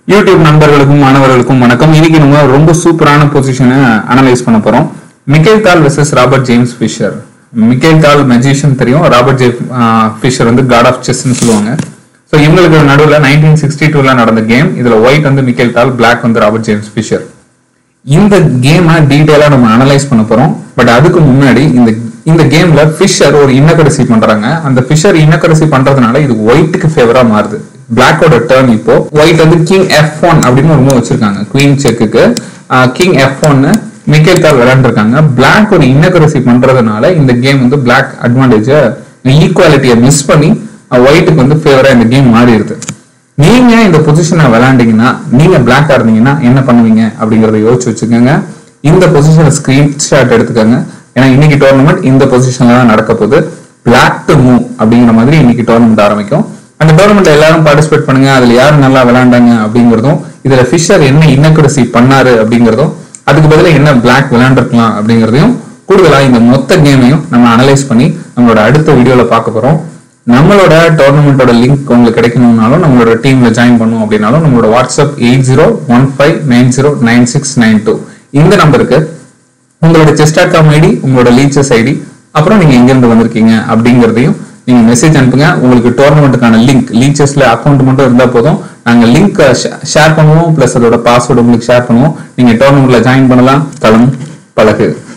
YouTube நண்பர்களுக்கும் மாணவர்களுக்கும் வணக்கம் இன்னைக்கு நம்ம ரொம்ப சூப்பரான பொசிஷனை அனலைஸ் பண்ண போறோம் Mikhail Tal versus Robert James Fischer Mikhail Tal magician தெரியும் ராபர்ட் ஜே ஃபிஷர் வந்து காட் ஆஃப் செஸ்ன்னு சொல்லுவாங்க ஸோ இவங்களுக்கு நடுவில் நைன்டீன் சிக்ஸ்டி டூல நடந்த கேம் இதுல ஒயிட் வந்து மிக்கேல் தால் பிளாக் வந்து ராபர்ட் ஜேம்ஸ் ஃபிஷர் இந்த கேமை டீட்டெயிலாக நம்ம அனலைஸ் பண்ண போறோம் பட் அதுக்கு முன்னாடி இந்த இந்த கேம்ல ஃபிஷர் ஒரு இன்னக்கடைசி பண்றாங்க அந்த ஃபிஷர் இன்னக்கடைசி பண்றதுனால இது ஒயிட்டுக்கு ஃபேவரா மாறுது பிளாக்கோட டேர்ன் இப்போ ஒயிட் வந்து கிங் எஃப் ஒன் அப்படின்னு ஒரு மூவ் வச்சிருக்காங்க குவீன் செக்குக்கு கிங் எஃப் ஒன்னு மிக்கேல் தால் விளையாண்டுருக்காங்க பிளாக் ஒரு இன்னக்கரசி பண்றதுனால இந்த கேம் வந்து பிளாக் அட்வான்டேஜ ஈக்குவாலிட்டியை மிஸ் பண்ணி ஒயிட்டுக்கு வந்து ஃபேவரா இந்த கேம் மாறிடுது நீங்க இந்த பொசிஷனை விளையாண்டீங்கன்னா நீங்க பிளாக்கா இருந்தீங்கன்னா என்ன பண்ணுவீங்க அப்படிங்கறத யோசிச்சு வச்சுக்கோங்க இந்த பொசிஷனை ஸ்கிரீன்ஷாட் எடுத்துக்கோங்க ஏன்னா இன்னைக்கு டோர்னமெண்ட் இந்த பொசிஷன்ல தான் நடக்க போகுது பிளாக் டு மூவ் அப்படிங்கிற மாதிரி இன்னைக்கு டோர்னமெண்ட் ஆரம்பிக்கும் அந்த டோர்னமெண்ட்ல எல்லாரும் பார்ட்டிசிபேட் பண்ணுங்க அதுல யாரு நல்லா விளையாண்டாங்க அப்படிங்கறதும் இதுல ஃபிஷர் என்ன இன்னக்கடைசி பண்ணாரு அப்படிங்கறதும் அதுக்கு பதிலா என்ன பிளாக் விளையாண்டுருக்கலாம் அப்படிங்கறதையும் கூடுதலா இந்த மொத்த கேமையும் நம்ம அனலைஸ் பண்ணி நம்மளோட அடுத்த வீடியோல பார்க்க போறோம் நம்மளோட டோர்னமெண்ட்டோட லிங்க் உங்களுக்கு கிடைக்கணும்னாலும் நம்மளோட டீம்ல ஜாயின் பண்ணும் அப்படின்னாலும் நம்மளோட WhatsApp eight zero one five nine zero nine six nine two இந்த நம்பருக்கு உங்களோட செஸ் டாட் காம் ஐடி உங்களோட லீச்சஸ் ஐடி அப்புறம் நீங்க எங்கிருந்து வந்திருக்கீங்க அப்படிங்கறதையும் நீங்க மெசேஜ் அனுப்புங்க உங்களுக்கு டோர்னமெண்ட்டுக்கான லிங்க் லீச்சஸ்ல அக்கௌண்ட் மட்டும் இருந்தா போதும் நாங்க லிங்க் ஷேர் பண்ணுவோம் பிளஸ் அதோட பாஸ்வேர்டு உங்களுக்கு ஷேர் பண்ணுவோம் நீங்க டோர்னமெண்ட்ல ஜாயின் பண்ணலாம் களம் பழகு